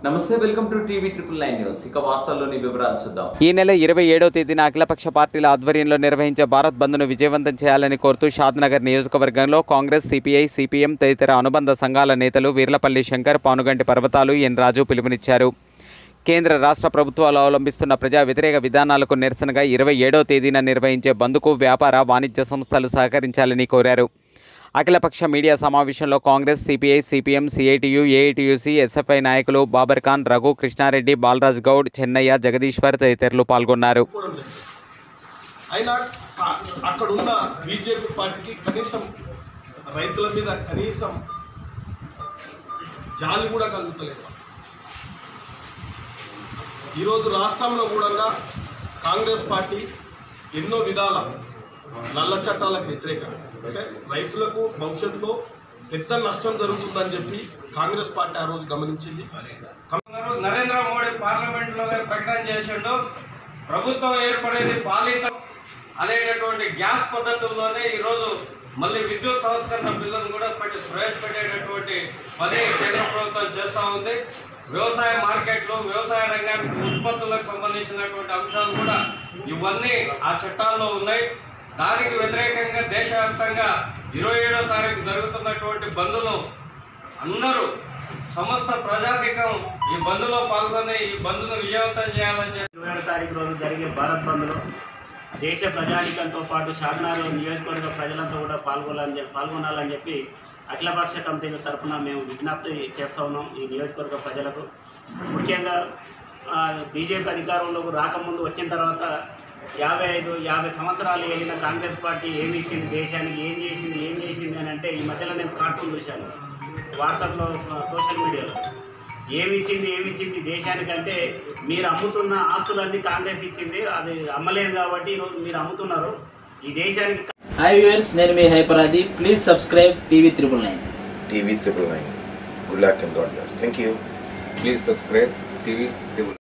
నమస్తే welcome to TV triple nine news ఇక వార్తల్లోని వివరాలు చూద్దాం ఈ నెల ఇరవై ఏడవ తేదీన అఖిలపక్ష పార్టీల ఆధ్వర్యంలో నిర్వహించే భారత్ బంద్ను విజయవంతం చేయాలని కోరుతూ షాద్నగర్ నియోజకవర్గంలో కాంగ్రెస్ సిపిఐ సిపిఎం తదితర అనుబంధ సంఘాల నేతలు వీర్లపల్లి శంకర్ పానుగంటి పర్వతాలు ఎన్ రాజు పిలుపునిచ్చారు కేంద్ర రాష్ట్ర ప్రభుత్వాలు అవలంబిస్తున్న ప్రజా వ్యతిరేక విధానాలకు నిరసనగా ఇరవై ఏడవ తేదీన నిర్వహించే బంద్కు వ్యాపార వాణిజ్య సంస్థలు సహకరించాలని కోరారు అఖిలపక్ష మీడియా సమావేశంలో కాంగ్రెస్ సిపిఐ సిపిఎం సిఐటియు ఏఐటియుసి ఎస్ఎఫ్ఐ నాయకులు బాబర్ ఖాన్ రఘు కృష్ణారెడ్డి బాలరాజ్ గౌడ్ చెన్నయ్య జగదీశ్వర్ తదితరులు పాల్గొన్నారు పోవడం జరిగింది అయినా ఆ- అక్కడ ఉన్న బీజేపీ పార్టీకి కనీసం రైతుల మీద కనీసం జాలి కూడా కలుగుతలేదు ఈరోజు రాష్ట్రంలో కూడా కాంగ్రెస్ పార్టీ ఎన్నో విధాల నల్ల చట్టాలకు వ్యతిరేకంగా అంటే రైతులకు భవిష్యత్తులో పెద్ద నష్టం జరుగుతుందని చెప్పి కాంగ్రెస్ పార్టీ ఆ రోజు గమనించింది ఉన్నారు. నరేంద్ర మోడీ పార్లమెంట్ లోనే ప్రకటన చేసిండు ప్రభుత్వం ఏర్పడేది పాలించ అనేటటువంటి గ్యాస్ పద్ధతుల్లోనే ఈరోజు మళ్ళీ విద్యుత్ సంస్కరణ బిల్లును కూడా పెట్టి ప్రవేశపెట్టేటటువంటి పని కేంద్ర ప్రభుత్వం చేస్తూ ఉంది వ్యవసాయ మార్కెట్లు వ్యవసాయ రంగానికి ఉత్పత్తులకు సంబంధించినటువంటి అంశాలు కూడా ఇవన్నీ ఆ చట్టాల్లో ఉన్నాయి దానికి వ్యతిరేకంగా దేశవ్యాప్తంగా ఇరవై ఏడో తారీఖు జరుగుతున్నటువంటి బంద్ను అందరూ సమస్త ప్రజాధికం ఈ బంద్లో పాల్గొని ఈ బంద్ను విజయవంతం చేయాలని చెప్పి ఇరవై ఏడు తారీఖు రోజు జరిగే భారత్ బంద్లో దేశ ప్రజానికంతో పాటు షాదనాలు నియోజకవర్గ ప్రజలంతా కూడా పాల్గొనాలని చెప్పి పాల్గొనాలని చెప్పి అఖిలపక్ష కమిటీల తరఫున మేము విజ్ఞప్తి చేస్తూ ఉన్నాం ఈ నియోజకవర్గ ప్రజలకు ముఖ్యంగా ఆ, బీజేపీ అధికారంలోకి రాకముందు వచ్చిన తర్వాత యాభై ఐదు యాభై సంవత్సరాలు వెళ్ళిన కాంగ్రెస్ పార్టీ ఏమి ఇచ్చింది దేశానికి ఏం చేసింది ఏం చేసింది అని అంటే ఈ మధ్యలో నేను కార్టూన్ చూశాను వాట్సాప్లో సోషల్ మీడియాలో ఏమి ఇచ్చింది ఏమి ఇచ్చింది దేశానికంటే మీరు అమ్ముతున్న ఆస్తులన్నీ కాంగ్రెస్ ఇచ్చింది అది అమ్మలేదు కాబట్టి ఈరోజు మీరు అమ్ముతున్నారు ఈ దేశానికి హాయ్ వ్యూవర్స్ నేను మీ హైపరాది please subscribe TV triple nine TV triple nine. Good luck and God bless. Thank you. Please subscribe TV Tribune.